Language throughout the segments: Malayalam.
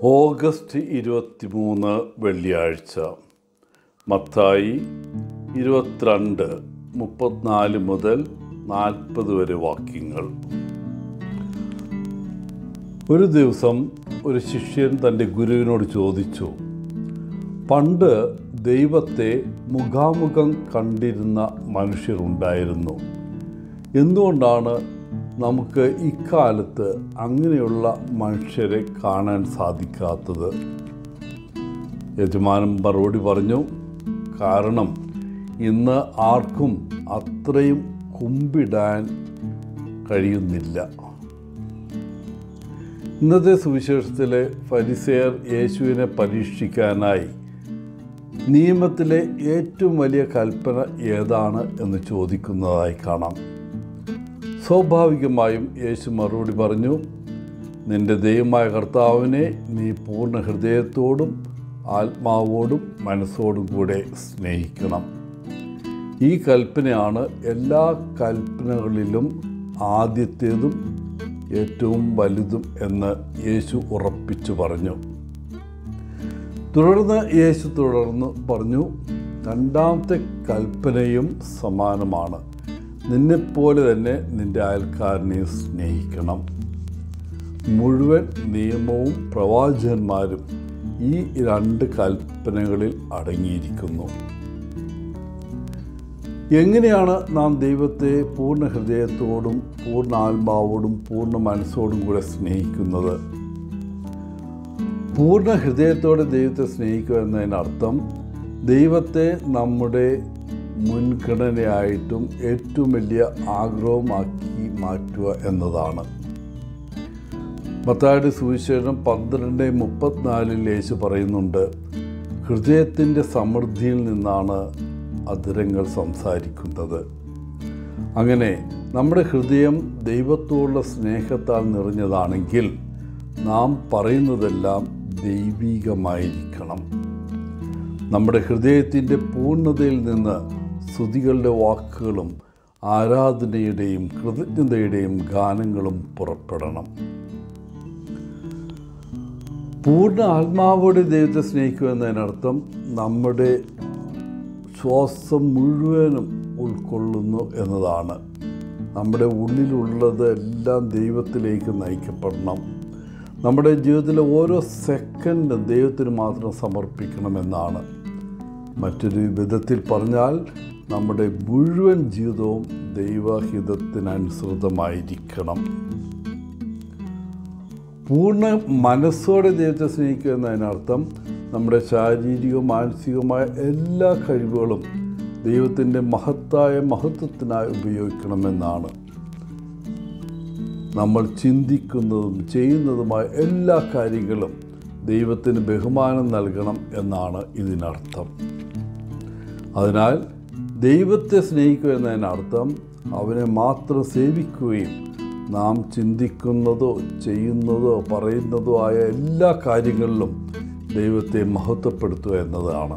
ഓഗസ്റ്റ് ഇരുപത്തിമൂന്ന് വെള്ളിയാഴ്ച മത്തായി ഇരുപത്തിരണ്ട് മുപ്പത്തിനാല് മുതൽ നാൽപ്പത് വരെ വാക്യങ്ങൾ ഒരു ദിവസം ഒരു ശിഷ്യൻ തൻ്റെ ഗുരുവിനോട് ചോദിച്ചു പണ്ട് ദൈവത്തെ മുഖാമുഖം കണ്ടിരുന്ന മനുഷ്യരുണ്ടായിരുന്നു എന്തുകൊണ്ടാണ് നമുക്ക് ഇക്കാലത്ത് അങ്ങനെയുള്ള മനുഷ്യരെ കാണാൻ സാധിക്കാത്തത് യജമാനൻ മറുപടി പറഞ്ഞു കാരണം ഇന്ന് ആർക്കും അത്രയും കുമ്പിടാൻ കഴിയുന്നില്ല ഇന്നത്തെ സുവിശേഷത്തിലെ ഫരിസേയർ യേശുവിനെ പരീക്ഷിക്കാനായി നിയമത്തിലെ ഏറ്റവും വലിയ കൽപ്പന ഏതാണ് എന്ന് ചോദിക്കുന്നതായി കാണാം സ്വാഭാവികമായും യേശു മറുപടി പറഞ്ഞു നിന്റെ ദൈവമായ കർത്താവിനെ നീ പൂർണ്ണ ഹൃദയത്തോടും ആത്മാവോടും മനസ്സോടും കൂടെ സ്നേഹിക്കണം ഈ കൽപ്പനയാണ് എല്ലാ കൽപ്പനകളിലും ആദ്യത്തേതും ഏറ്റവും വലുതും എന്ന് യേശു ഉറപ്പിച്ചു പറഞ്ഞു തുടർന്ന് യേശു തുടർന്ന് പറഞ്ഞു രണ്ടാമത്തെ കൽപ്പനയും സമാനമാണ് നിന്നെപ്പോലെ തന്നെ നിന്റെ അയൽക്കാരനെ സ്നേഹിക്കണം മുഴുവൻ നിയമവും പ്രവാചകന്മാരും ഈ രണ്ട് കൽപ്പനകളിൽ അടങ്ങിയിരിക്കുന്നു എങ്ങനെയാണ് നാം ദൈവത്തെ പൂർണ്ണ ഹൃദയത്തോടും പൂർണ്ണ ആത്മാവോടും പൂർണ്ണ മനസ്സോടും കൂടെ സ്നേഹിക്കുന്നത് പൂർണ്ണ ഹൃദയത്തോടെ ദൈവത്തെ സ്നേഹിക്കുക എന്നതിനർത്ഥം ദൈവത്തെ നമ്മുടെ മുൻഗണനയായിട്ടും ഏറ്റവും വലിയ ആഗ്രഹമാക്കി മാറ്റുക എന്നതാണ് മത്തായുടെ സുവിശേഷം പന്ത്രണ്ട് മുപ്പത്തിനാലിൽ യേശു പറയുന്നുണ്ട് ഹൃദയത്തിൻ്റെ സമൃദ്ധിയിൽ നിന്നാണ് അതിരങ്ങൾ സംസാരിക്കുന്നത് അങ്ങനെ നമ്മുടെ ഹൃദയം ദൈവത്തോടുള്ള സ്നേഹത്താൽ നിറഞ്ഞതാണെങ്കിൽ നാം പറയുന്നതെല്ലാം ദൈവികമായിരിക്കണം നമ്മുടെ ഹൃദയത്തിൻ്റെ പൂർണ്ണതയിൽ നിന്ന് സ്തുതികളുടെ വാക്കുകളും ആരാധനയുടെയും കൃതജ്ഞതയുടെയും ഗാനങ്ങളും പുറപ്പെടണം പൂർണ്ണ ആത്മാവോടെ ദൈവത്തെ സ്നേഹിക്കുക എന്നതിനർത്ഥം നമ്മുടെ ശ്വാസം മുഴുവനും ഉൾക്കൊള്ളുന്നു എന്നതാണ് നമ്മുടെ ഉള്ളിലുള്ളത് എല്ലാം ദൈവത്തിലേക്ക് നയിക്കപ്പെടണം നമ്മുടെ ജീവിതത്തിലെ ഓരോ സെക്കൻഡും ദൈവത്തിന് മാത്രം സമർപ്പിക്കണമെന്നാണ് മറ്റൊരു വിധത്തിൽ പറഞ്ഞാൽ നമ്മുടെ മുഴുവൻ ജീവിതവും ദൈവഹിതത്തിനനുസൃതമായിരിക്കണം പൂർണ്ണ മനസ്സോടെ ദൈവത്തെ സ്നേഹിക്കുക എന്നതിനർത്ഥം നമ്മുടെ ശാരീരികവും മാനസികവുമായ എല്ലാ കഴിവുകളും ദൈവത്തിൻ്റെ മഹത്തായ മഹത്വത്തിനായി ഉപയോഗിക്കണമെന്നാണ് നമ്മൾ ചിന്തിക്കുന്നതും ചെയ്യുന്നതുമായ എല്ലാ കാര്യങ്ങളും ദൈവത്തിന് ബഹുമാനം നൽകണം എന്നാണ് ഇതിനർത്ഥം അതിനാൽ ദൈവത്തെ സ്നേഹിക്കുക എന്നതിനർത്ഥം അവനെ മാത്രം സേവിക്കുകയും നാം ചിന്തിക്കുന്നതോ ചെയ്യുന്നതോ പറയുന്നതോ ആയ എല്ലാ കാര്യങ്ങളിലും ദൈവത്തെ മഹത്വപ്പെടുത്തുക എന്നതാണ്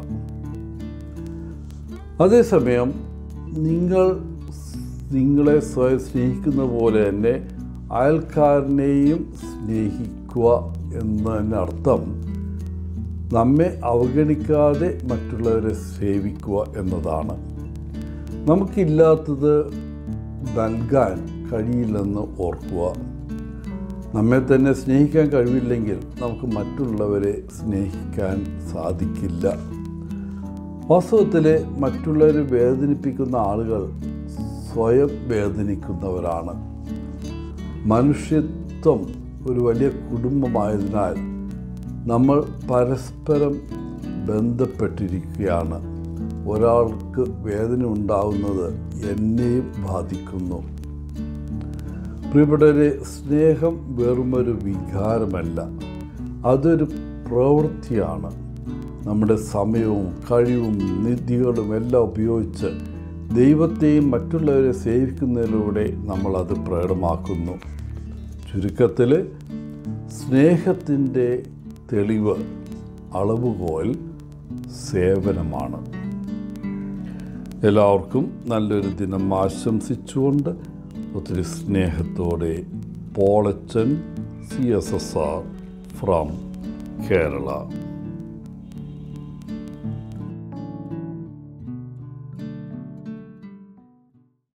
അതേസമയം നിങ്ങൾ നിങ്ങളെ സ്വയം സ്നേഹിക്കുന്ന പോലെ തന്നെ അയൽക്കാരനെയും സ്നേഹിക്കുക എന്നതിനർത്ഥം നമ്മെ അവഗണിക്കാതെ മറ്റുള്ളവരെ സേവിക്കുക എന്നതാണ് നമുക്കില്ലാത്തത് നൽകാൻ കഴിയില്ലെന്ന് ഓർക്കുക നമ്മെ തന്നെ സ്നേഹിക്കാൻ കഴിവില്ലെങ്കിൽ നമുക്ക് മറ്റുള്ളവരെ സ്നേഹിക്കാൻ സാധിക്കില്ല വാസ്തവത്തിൽ മറ്റുള്ളവരെ വേദനിപ്പിക്കുന്ന ആളുകൾ സ്വയം വേദനിക്കുന്നവരാണ് മനുഷ്യത്വം ഒരു വലിയ കുടുംബമായതിനാൽ നമ്മൾ പരസ്പരം ബന്ധപ്പെട്ടിരിക്കുകയാണ് ഒരാൾക്ക് വേദന ഉണ്ടാവുന്നത് എന്നെയും ബാധിക്കുന്നു പ്രിയപ്പെട്ടവരെ സ്നേഹം വെറുമൊരു വികാരമല്ല അതൊരു പ്രവൃത്തിയാണ് നമ്മുടെ സമയവും കഴിവും നിധികളും എല്ലാം ഉപയോഗിച്ച് ദൈവത്തെയും മറ്റുള്ളവരെ സേവിക്കുന്നതിലൂടെ നമ്മളത് പ്രകടമാക്കുന്നു ചുരുക്കത്തിൽ സ്നേഹത്തിൻ്റെ തെളിവ് അളവുകോൽ സേവനമാണ് എല്ലാവർക്കും നല്ലൊരു ദിനം ആശംസിച്ചുകൊണ്ട് ഒത്തിരി സ്നേഹത്തോടെ Polachan C S S R from Kerala